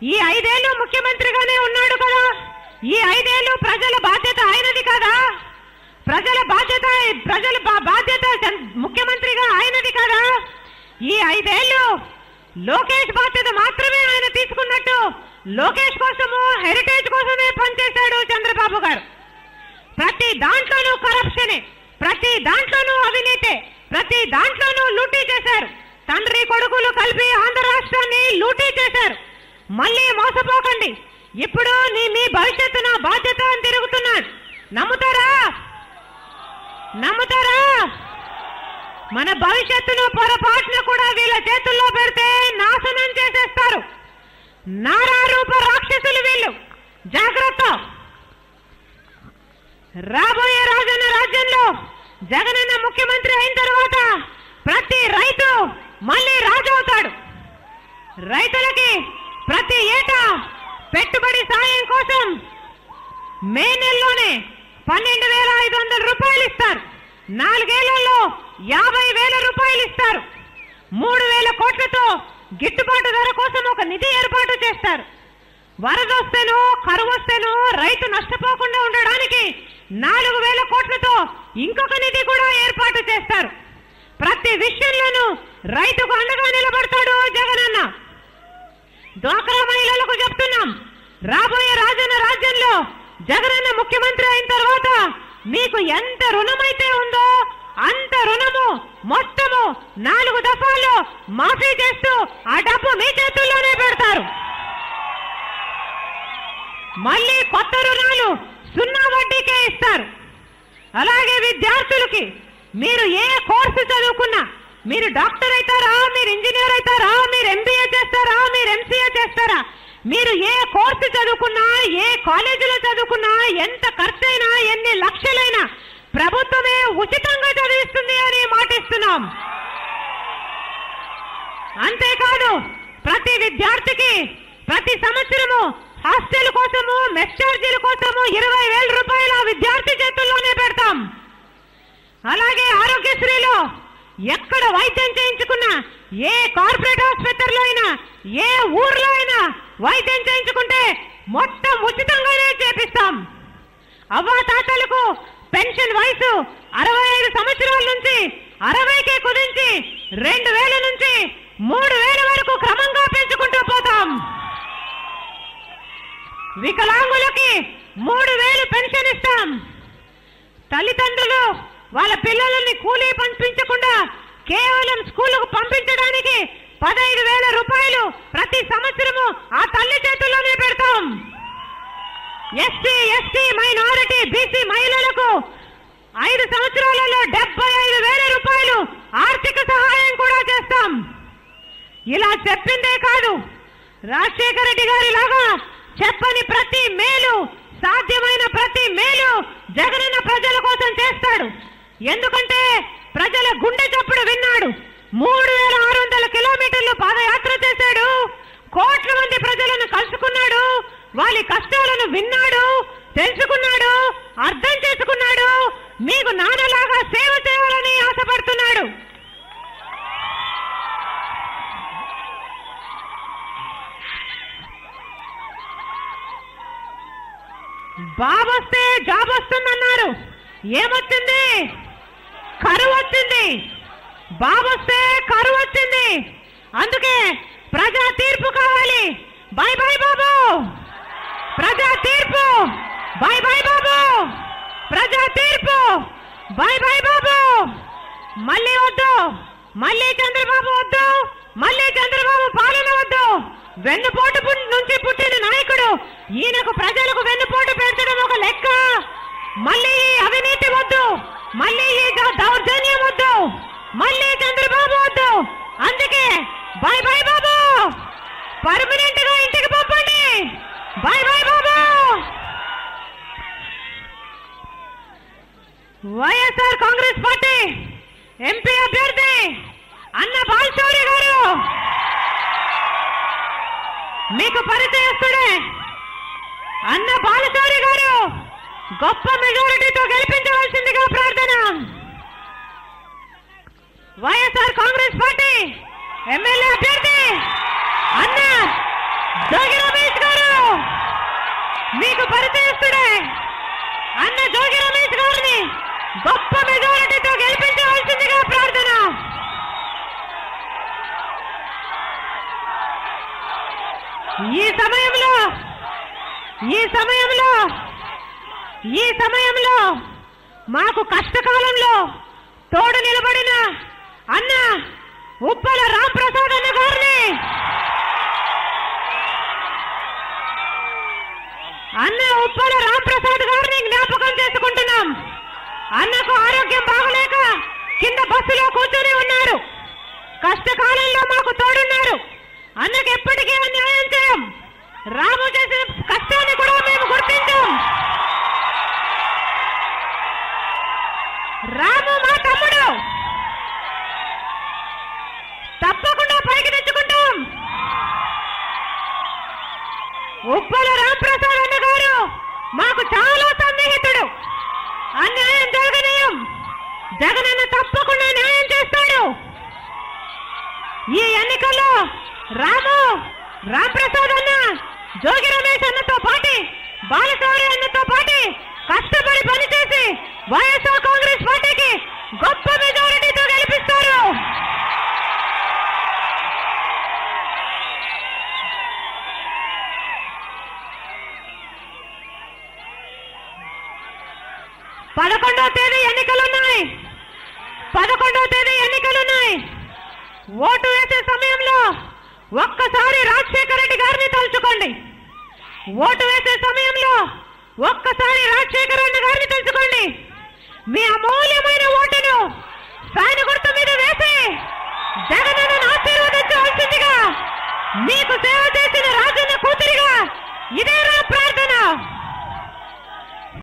ఈ ఐదేళ్లు ముఖ్యమంత్రిగానే ఉన్నాడు కదా ఈ ఐదేళ్లు ప్రజల బాధ్యత ఆయనది కదా ప్రజల బాధ్యత ప్రజల బా- బాధ్యత చం- ముఖ్యమంత్రిగా ఆయనది కదా ఈ ఐదేళ్లు లోకేష్ బాధ్యత మాత్రమే ఆయన తీసుకున్నట్టు లోకేష్ కోసము హెరిటేజ్ కోసమే పనిచేశాడు చంద్రబాబు గారు ప్రతి దాంట్లోనూ కరప్షనే ప్రతి దాంట్లోనూ అవినీతే ప్రతి దాంట్లోనూ లూటీ చేశారు తండ్రి కొడుకులు కలిపి ఆంధ్ర రాష్ట్రాన్ని లూటీ చేశారు మళ్ళీ మోసపోకండి ఇప్పుడు నీ మీ భవిష్యత్తు నా బాధ్యత అని తిరుగుతున్నాడు నమ్ముతారా నమ్ముతారా మన భవిష్యత్తును పొరపాటున కూడా వీళ్ళ చేతుల్లో పెడితే నాశనం చేసేస్తారు నారారూప రాక్షసులు వీళ్ళు జాగ్రత్త రాబోయే రాజన్న రాజ్యంలో జగనన్న ముఖ్యమంత్రి అయిన తర్వాత ప్రతి రైతు మళ్ళీ రాజు అవుతాడు రైతులకి ప్రతి ఏటా పెట్టుబడి సాయం కోసం మే నెలలోనే పన్నెండు వేల ఐదు వందల రూపాయలు ఇస్తారు నాలుగేళ్లలో యాభై వేల రూపాయలు ఇస్తారు మూడు వేల కోట్లతో గిట్టుబాటు ధర కోసం ఒక నిధి ఏర్పాటు చేస్తారు వరద వస్తేనో కరువు వస్తేనో రైతు నష్టపోకుండా ఉండడానికి నాలుగు వేల కోట్లతో ఇంకొక నిధి కూడా ఏర్పాటు చేస్తారు ప్రతి విషయంలోనూ రైతుకు అండగా నిలబడతాడు జగనన్న డ్వాక్రా మహిళలకు చెప్తున్నాం రాబోయే రాజన్న రాజ్యంలో జగనన్న ముఖ్యమంత్రి అయిన తర్వాత మీకు ఎంత రుణమైతే ఉందో అంత రుణము మొత్తము నాలుగు దఫాల్లో మాఫీ చేస్తూ ఆ డబ్బు మీ చేతుల్లోనే పెడతారు మళ్ళీ కొత్త రుణాలు సున్నా వడ్డీకే ఇస్తారు అలాగే విద్యార్థులకి మీరు ఏ కోర్సు చదువుకున్నా మీరు డాక్టర్ అవుతారా మీరు ఇంజనీర్ అవుతారా మీరు ఎంబీఏ చేస్తారా మీరు ఎంసీఏ చేస్తారా మీరు ఏ కోర్సు చదువుకున్నా ఏ కాలేజీలో చదువుకున్నా ఎంత ఖర్చైనా ఎన్ని లక్షలైనా ప్రభుత్వమే ఉచితంగా చదివిస్తుంది అని మాటిస్తున్నాం అంతేకాదు ప్రతి విద్యార్థికి ప్రతి సంవత్సరము హాస్టల్ కోసము మెస్ ఛార్జీల కోసము ఇరవై వేల రూపాయల విద్యార్థి చేతుల్లోనే పెడతాం అలాగే ఆరోగ్యశ్రీలో ఎక్కడ వైద్యం చేయించుకున్నా ఏ కార్పొరేట్ ఆసుపత్రిలో అయినా ఏ ఊర్లో అయినా వైద్యం చేయించుకుంటే మొత్తం ఉచితంగానే చేపిస్తాం అవ్వా తాతలకు పెన్షన్ వయసు అరవై ఐదు సంవత్సరాల నుంచి అరవైకే కుదించి రెండు వేల నుంచి మూడు వేల వరకు క్రమంగా పెంచుకుంటూ పోతాం వికలాంగులకి మూడు వేలు పెన్షన్ ఇస్తాం తల్లిదండ్రులు వాళ్ళ పిల్లలని కూలీ పంపించకుండా కేవలం స్కూలుకు పంపించడానికి పదహైదు వేల రూపాయలు ప్రతి సంవత్సరము ఆ తల్లి చేతుల్లోనే పెడతాం ఎస్సీ ఎస్టీ మైనారిటీ బీసీ మహిళలకు ఐదు సంవత్సరాలలో డెబ్బై ఐదు వేల రూపాయలు ఆర్థిక సహాయం కూడా చేస్తాం ఇలా చెప్పిందే కాదు రాజశేఖర రెడ్డి గారి లాగా చెప్పని ప్రతి మేలు సాధ్యమైన ప్రతి మేలు జగనన్న ప్రజల కోసం చేస్తాడు ఎందుకంటే ప్రజల గుండె చప్పుడు విన్నాడు మూడు వేల ఆరు వందల కిలోమీటర్లు పాదయాత్ర చేశాడు కోట్ల మంది ప్రజలను కలుసుకున్నాడు వాళ్ళ కష్టాలను విన్నాడు తెలుసుకున్నాడు అర్థం చేసుకున్నాడు మీకు నాన్నలాగా సేవ చేయాలని ఆశపడుతున్నాడు బాబు వస్తే జాబ్ వస్తుందన్నారు ఏమొచ్చింది కరువు వచ్చింది బాబు వస్తే కరువు వచ్చింది అందుకే ప్రజా తీర్పు కావాలి బై బై బాబు ప్రజా తీర్పు బై బై బాబు ప్రజా తీర్పు బై బై బాబు మళ్ళీ వద్దు మళ్ళీ చంద్రబాబు వద్దు మళ్ళీ చంద్రబాబు పాలన వద్దు వెన్నుపోటు పు- నుంచి పుట్టిన నాయకుడు ఈయనకు ప్రజలకు వెన్నుపోటు పెంచడం ఒక లెక్క మళ్ళీ ఈ అవినీతి వద్దు మళ్ళీ ఈ ద- దౌర్జన్యం వద్దు మళ్ళీ చంద్రబాబు వద్దు అందుకే బై బై బాబు పర్మనెంట్ గా ఇంటికి పంపండి బై బై బాబు వైఎస్ఆర్ కాంగ్రెస్ పార్టీ ఎంపీ అభ్యర్థి అన్న బాలశౌరి గారు మీకు పరిచయస్తుడే అన్న బాలశౌరి గారు గొప్ప మెజారిటీతో గెలిపించవలసిందిగా ప్రార్థన వైఎస్ఆర్ కాంగ్రెస్ పార్టీ ఎమ్మెల్యే అభ్యర్థి అన్న జోగిరామి అన్న జోగి రమేష్ గారిని గొప్ప మెజారిటీతో గెలిపించవలసిందిగా ప్రార్థన ఈ సమయంలో ఈ సమయంలో ఈ సమయంలో మాకు కష్టకాలంలో తోడు నిలబడిన అన్న ఉప్పల రాంప్రసాద్ అన్న గారిని అన్న ఉప్పల రాంప్రసాద్ గారిని జ్ఞాపకం చేసుకుంటున్నాం అన్నకు ఆరోగ్యం బాగలేక కింద బస్సులో కూర్చొని ఉన్నారు కష్టకాలంలో మాకు తోడున్నారు అన్నకు ఎప్పటికీ అన్యాయం చేయం రాము చేసిన కష్టాన్ని కూడా మేము గుర్తించాం రాము మా తమ్ముడు తప్పకుండా పైకి తెచ్చుకుంటాం ఉప్పల రాంప్రసాద్ అన్న గారు మాకు చాలా సన్నిహితుడు అన్యాయం జరగనీయం జగనన్న తప్పకుండా న్యాయం చేస్తాడు ఈ ఎన్నికల్లో రాము రాంప్రసాద్ అన్న జోగి రమేష్ అన్నతో పాటి బాలశౌరి అన్నతో పాటి కష్టపడి పనిచేసి వైఎస్ఆర్ కాంగ్రెస్ పార్టీకి గొప్ప మెజారిటీతో గెలిపిస్తారు పదకొండవ తేదీ ఎన్నికలున్నాయి పదకొండవ తేదీ ఎన్నికలున్నాయి ఓటు వేసే సమయంలో ఒక్కసారి రాజశేఖర రెడ్డి గారిని తలుచుకోండి ఓటు వేసే సమయంలో ఒక్కసారి రాజశేఖర రెడ్డి గారిని తలుచుకోండి మీ అమూల్యమైన ఓటును ఫ్యాన్ గుర్తు మీద వేసి జగనన్నను ఆశీర్వదించవలసిందిగా మీకు సేవ చేసిన రాజన్న